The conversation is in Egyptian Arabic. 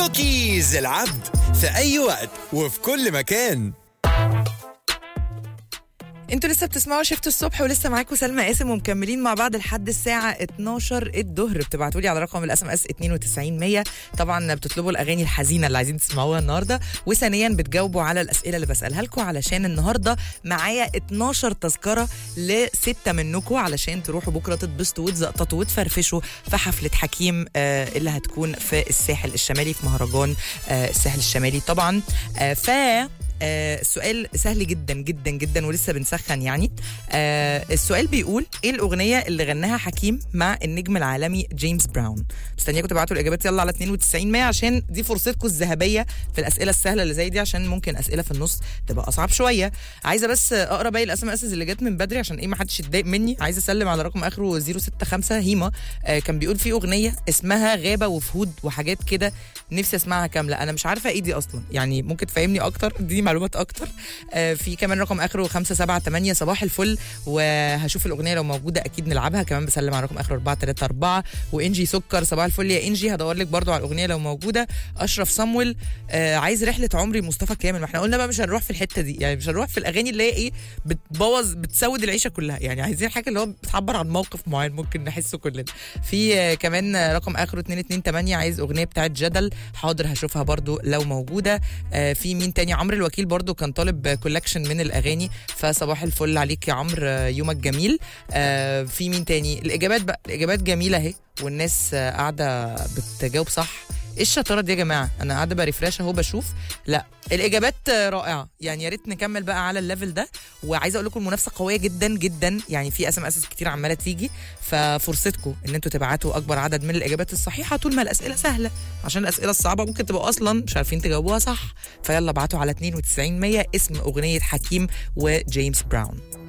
كوكيز العبد في أي وقت وفي كل مكان انتوا لسه بتسمعوا شفت الصبح ولسه معاكم سلمى قاسم ومكملين مع بعض لحد الساعه 12 الظهر بتبعتوا لي على رقم الاس ام اس 92100 طبعا بتطلبوا الاغاني الحزينه اللي عايزين تسمعوها النهارده وثانيا بتجاوبوا على الاسئله اللي بسالها لكم علشان النهارده معايا 12 تذكره لسته منكم علشان تروحوا بكره تتبسطوا وتزقططوا وتفرفشوا في حفله حكيم آه اللي هتكون في الساحل الشمالي في مهرجان آه الساحل الشمالي طبعا آه ف آه السؤال سهل جدا جدا جدا ولسه بنسخن يعني آه السؤال بيقول ايه الاغنيه اللي غناها حكيم مع النجم العالمي جيمس براون مستنياكم تبعتوا الاجابات يلا على 92 100 عشان دي فرصتكم الذهبيه في الاسئله السهله اللي زي دي عشان ممكن اسئله في النص تبقى اصعب شويه عايزه بس اقرا باقي الاس ام اس اللي جت من بدري عشان ايه ما حدش يتضايق مني عايزه اسلم على رقم اخره 065 هيما آه كان بيقول في اغنيه اسمها غابه وفهود وحاجات كده نفسي اسمعها كامله انا مش عارفه ايه دي اصلا يعني ممكن تفهمني اكتر دي معلومات اكتر آه في كمان رقم اخره 578 صباح الفل وهشوف الاغنيه لو موجوده اكيد نلعبها كمان بسلم على رقم اخره 434 وانجي سكر صباح الفل يا انجي هدور لك برضو على الاغنيه لو موجوده اشرف صمويل آه عايز رحله عمري مصطفى كامل ما احنا قلنا بقى مش هنروح في الحته دي يعني مش هنروح في الاغاني اللي هي ايه بتبوظ بتسود العيشه كلها يعني عايزين حاجه اللي هو بتعبر عن موقف معين ممكن نحسه كلنا في آه كمان رقم اخره 228 عايز اغنيه بتاعت جدل حاضر هشوفها برضو لو موجوده آه في مين تاني عمرو الوكيل برضو كان طالب كولكشن من الاغاني فصباح الفل عليك يا عمرو آه يومك جميل آه في مين تاني الاجابات بقى الاجابات جميله اهي والناس آه قاعده بتجاوب صح ايه الشطاره دي يا جماعه انا قاعده بريفرش اهو بشوف لا الاجابات رائعه يعني يا ريت نكمل بقى على الليفل ده وعايزه اقول لكم المنافسه قويه جدا جدا يعني في اس ام اس كتير عماله تيجي ففرصتكم ان انتوا تبعتوا اكبر عدد من الاجابات الصحيحه طول ما الاسئله سهله عشان الاسئله الصعبه ممكن تبقوا اصلا مش عارفين تجاوبوها صح فيلا ابعتوا على 92 100 اسم اغنيه حكيم وجيمس براون